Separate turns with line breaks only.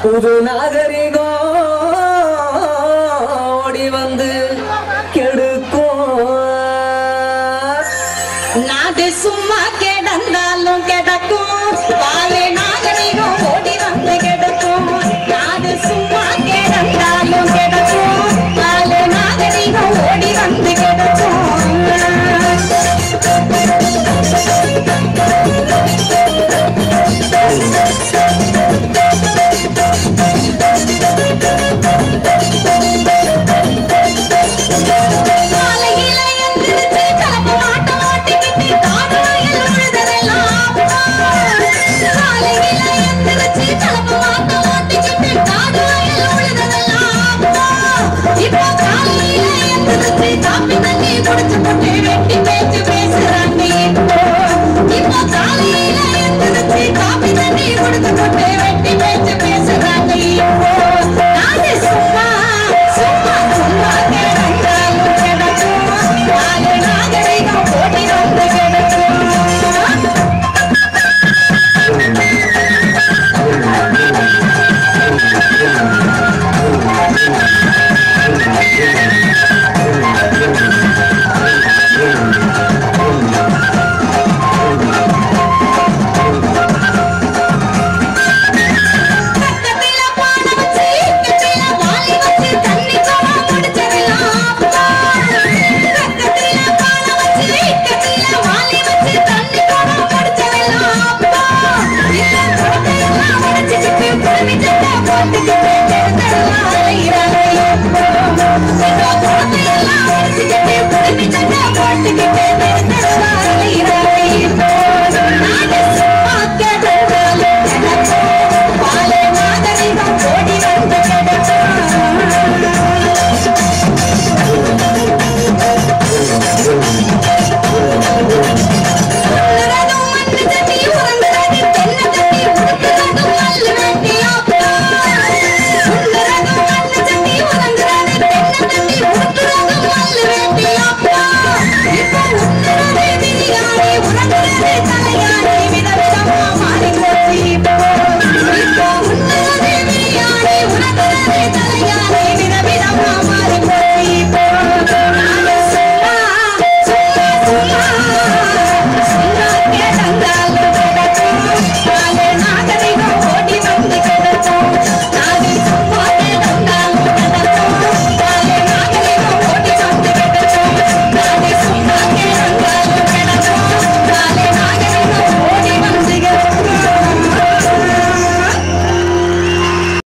புது நாகரிகம் ஓடி வந்து கெடுக்கும்
நாடு சும்மா கிடந்தாலும் கிடக்கும் வாழை நாகரிகம் ஓடி வந்து கிடக்கும் நாடு சும்மா கிடந்தாலும் கிடக்கும் வாழை நாகரிகம் ஓடி வந்து கிடக்கும் காலையில எந்திரிச்சு கலப்பு மாட்டை ஓட்டிக்கிட்டு காடுவயல் உழுததெல்லாம் காலையில எந்திரிச்சு கலப்பு மாட்டை ஓட்டிக்கிட்டு காடுவயல் உழுததெல்லாம் இப்போ காலையில எந்திரிச்சு காப்பி தண்ணி குடிச்சு போட்டு